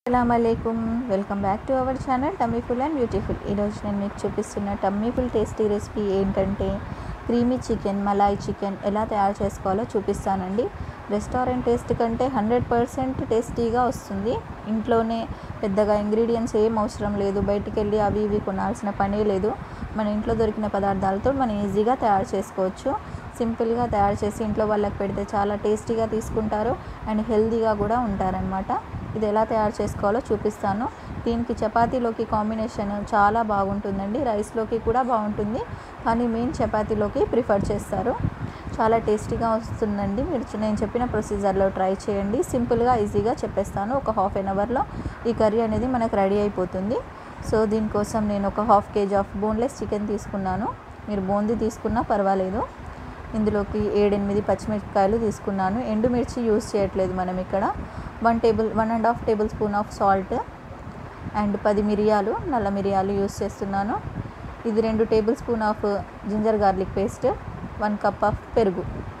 అస్సలం welcome back to our channel tummy full and beautiful ఈరోజు నేను మీకు చూపిస్తున్న టమ్మీ ఫుల్ టేస్టీ రెసిపీ ఏంటంటే క్రీమీ చికెన్ మలాయ్ చికెన్ ఎలా తయారు చేసుకోవాలో చూపిస్తానండి రెస్టారెంట్ టేస్ట్ కంటే హండ్రెడ్ పర్సెంట్ టేస్టీగా వస్తుంది ఇంట్లోనే పెద్దగా ఇంగ్రీడియంట్స్ ఏం అవసరం లేదు బయటికి వెళ్ళి అవి ఇవి కొనాల్సిన పనే లేదు మన ఇంట్లో దొరికిన పదార్థాలతో మనం ఈజీగా తయారు చేసుకోవచ్చు సింపుల్గా తయారు చేసి ఇంట్లో వాళ్ళకి పెడితే చాలా టేస్టీగా తీసుకుంటారు అండ్ హెల్తీగా కూడా ఉంటారనమాట ఇది ఎలా తయారు చేసుకోవాలో చూపిస్తాను దీనికి చపాతీలోకి కాంబినేషన్ చాలా బాగుంటుందండి రైస్లోకి కూడా బాగుంటుంది కానీ మెయిన్ చపాతీలోకి ప్రిఫర్ చేస్తారు చాలా టేస్టీగా వస్తుందండి మీరు నేను చెప్పిన ప్రొసీజర్లో ట్రై చేయండి సింపుల్గా ఈజీగా చెప్పేస్తాను ఒక హాఫ్ అన్ అవర్లో ఈ కర్రీ అనేది మనకు రెడీ అయిపోతుంది సో దీనికోసం నేను ఒక half KG of boneless chicken తీసుకున్నాను మీరు బోంది తీసుకున్నా పర్వాలేదు ఇందులోకి ఏడెనిమిది పచ్చిమిరపకాయలు తీసుకున్నాను ఎండుమిర్చి యూస్ చేయట్లేదు మనం ఇక్కడ one table one and half tablespoon of salt and పది మిరియాలు నల్ల మిరియాలు యూస్ చేస్తున్నాను ఇది రెండు tablespoon of ginger garlic paste one cup of పెరుగు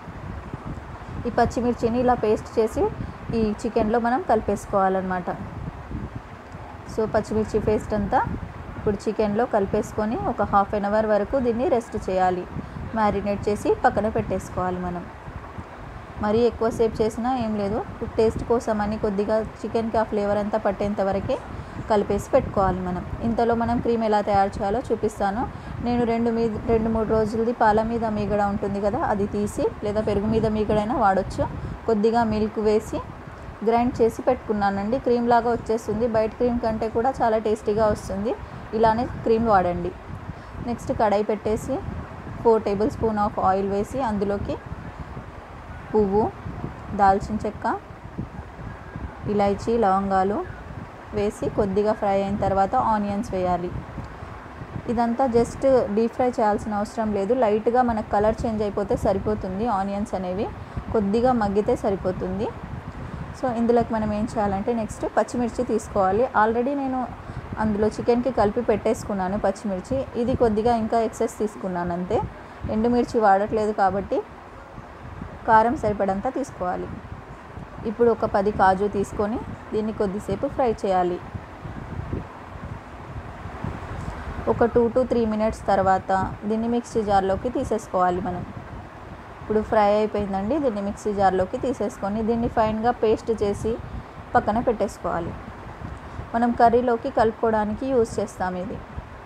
ఈ పచ్చిమిర్చిని ఇలా పేస్ట్ చేసి ఈ చికెన్లో మనం కలిపేసుకోవాలన్నమాట సో పచ్చిమిర్చి పేస్ట్ అంతా ఇప్పుడు చికెన్లో కలిపేసుకొని ఒక హాఫ్ అన్ అవర్ వరకు దీన్ని రెస్ట్ చేయాలి మ్యారినేట్ చేసి పక్కన పెట్టేసుకోవాలి మనం మరీ ఎక్కువసేపు చేసినా ఏం లేదు టేస్ట్ కోసం అని కొద్దిగా చికెన్కి ఆ ఫ్లేవర్ అంతా పట్టేంత వరకే కలిపేసి పెట్టుకోవాలి మనం ఇంతలో మనం క్రీమ్ ఎలా తయారు చేయాలో చూపిస్తాను నేను రెండు మీద రెండు మూడు రోజులది పాల మీద మీగడ ఉంటుంది కదా అది తీసి లేదా పెరుగు మీద మీగడైనా వాడచ్చు కొద్దిగా మిల్క్ వేసి గ్రైండ్ చేసి పెట్టుకున్నానండి క్రీమ్ లాగా వచ్చేస్తుంది బయట క్రీమ్ కంటే కూడా చాలా టేస్టీగా వస్తుంది ఇలానే క్రీమ్ వాడండి నెక్స్ట్ కడాయి పెట్టేసి four tablespoon of oil వేసి అందులోకి పువ్వు దాల్చిన చెక్క ఇలైచీ లవంగాలు వేసి కొద్దిగా ఫ్రై అయిన తర్వాత ఆనియన్స్ వేయాలి ఇదంతా జస్ట్ డీప్ ఫ్రై చేయాల్సిన అవసరం లేదు లైట్గా మనకు కలర్ చేంజ్ అయిపోతే సరిపోతుంది ఆనియన్స్ అనేవి కొద్దిగా మగ్గితే సరిపోతుంది సో ఇందులోకి మనం ఏం చేయాలంటే నెక్స్ట్ పచ్చిమిర్చి తీసుకోవాలి ఆల్రెడీ నేను అందులో చికెన్కి కలిపి పెట్టేసుకున్నాను పచ్చిమిర్చి ఇది కొద్దిగా ఇంకా ఎక్సెస్ తీసుకున్నాను అంతే ఎండుమిర్చి వాడట్లేదు కాబట్టి కారం సరిపడంతా తీసుకోవాలి ఇప్పుడు ఒక పది కాజు తీసుకొని దీన్ని కొద్దిసేపు ఫ్రై చేయాలి ఒక టూ టు త్రీ మినిట్స్ తర్వాత దీన్ని మిక్సీ జార్లోకి తీసేసుకోవాలి మనం ఇప్పుడు ఫ్రై అయిపోయిందండి దీన్ని మిక్సీ జార్లోకి తీసేసుకొని దీన్ని ఫైన్గా పేస్ట్ చేసి పక్కన పెట్టేసుకోవాలి మనం కర్రీలోకి కలుపుకోవడానికి యూస్ చేస్తాం ఇది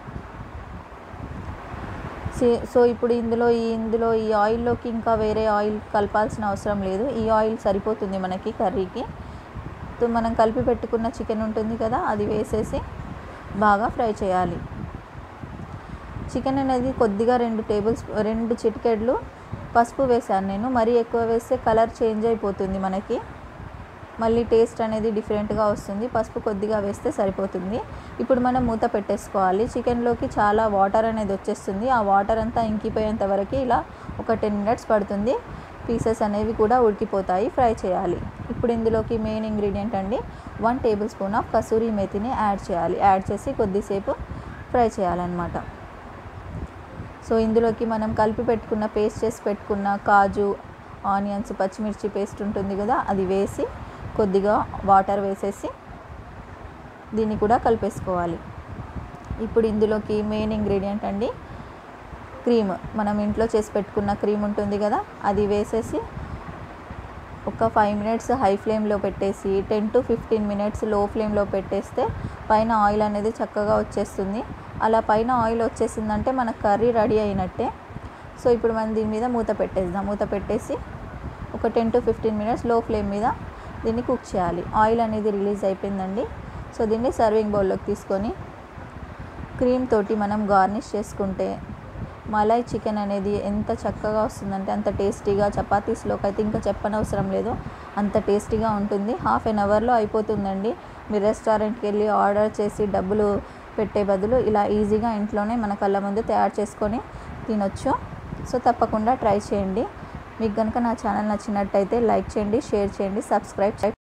సో ఇప్పుడు ఇందులో ఈ ఇందులో ఈ ఆయిల్లోకి ఇంకా వేరే ఆయిల్ కలపాల్సిన అవసరం లేదు ఈ ఆయిల్ సరిపోతుంది మనకి కర్రీకి మనం కలిపి పెట్టుకున్న చికెన్ ఉంటుంది కదా అది వేసేసి బాగా ఫ్రై చేయాలి చికెన్ అనేది కొద్దిగా రెండు టేబుల్స్ రెండు చిటికెడ్లు పసుపు వేసాను నేను మరీ ఎక్కువ వేస్తే కలర్ చేంజ్ అయిపోతుంది మనకి మళ్ళీ టేస్ట్ అనేది డిఫరెంట్గా వస్తుంది పసుపు కొద్దిగా వేస్తే సరిపోతుంది ఇప్పుడు మనం మూత పెట్టేసుకోవాలి చికెన్లోకి చాలా వాటర్ అనేది వచ్చేస్తుంది ఆ వాటర్ అంతా ఇంకిపోయేంత వరకు ఇలా ఒక టెన్ మినిట్స్ పడుతుంది పీసెస్ అనేవి కూడా ఉడికిపోతాయి ఫ్రై చేయాలి ఇప్పుడు ఇందులోకి మెయిన్ ఇంగ్రీడియంట్ అండి one tablespoon of kasuri మేతిని యాడ్ చేయాలి యాడ్ చేసి కొద్దిసేపు ఫ్రై చేయాలన్నమాట సో ఇందులోకి మనం కలిపి పెట్టుకున్న పేస్ట్ చేసి పెట్టుకున్న కాజు ఆనియన్స్ పచ్చిమిర్చి పేస్ట్ ఉంటుంది కదా అది వేసి కొద్దిగా వాటర్ వేసేసి దీన్ని కూడా కలిపేసుకోవాలి ఇప్పుడు ఇందులోకి మెయిన్ ఇంగ్రీడియంట్ అండి క్రీమ్ మనం ఇంట్లో చేసి పెట్టుకున్న క్రీమ్ ఉంటుంది కదా అది వేసేసి ఒక ఫైవ్ మినిట్స్ హై ఫ్లేమ్లో పెట్టేసి టెన్ టు ఫిఫ్టీన్ మినిట్స్ లో ఫ్లేమ్లో పెట్టేస్తే పైన ఆయిల్ అనేది చక్కగా వచ్చేస్తుంది అలా పైన ఆయిల్ వచ్చేసిందంటే మన కర్రీ రెడీ అయినట్టే సో ఇప్పుడు మనం దీని మీద మూత పెట్టేద్దాం మూత పెట్టేసి ఒక ten to fifteen minutes low flame మీద దీన్ని కుక్ చేయాలి ఆయిల్ అనేది రిలీజ్ అయిపోయిందండి సో దీన్ని సర్వింగ్ బౌల్లోకి తీసుకొని క్రీమ్ తోటి మనం గార్నిష్ చేసుకుంటే మలాయ్ చికెన్ అనేది ఎంత చక్కగా వస్తుందంటే అంత టేస్టీగా చపాతీస్లోకి అయితే ఇంకా చెప్పనవసరం లేదు అంత టేస్టీగా ఉంటుంది హాఫ్ అన్ అవర్లో అయిపోతుందండి మీరు రెస్టారెంట్కి వెళ్ళి ఆర్డర్ చేసి డబ్బులు పెట్టే బదులు ఇలా ఈజీగా ఇంట్లోనే మన కళ్ళ ముందు తయారు చేసుకొని తినొచ్చు సో తప్పకుండా ట్రై చేయండి మీకు కనుక నా ఛానల్ నచ్చినట్టయితే లైక్ చేయండి షేర్ చేయండి సబ్స్క్రైబ్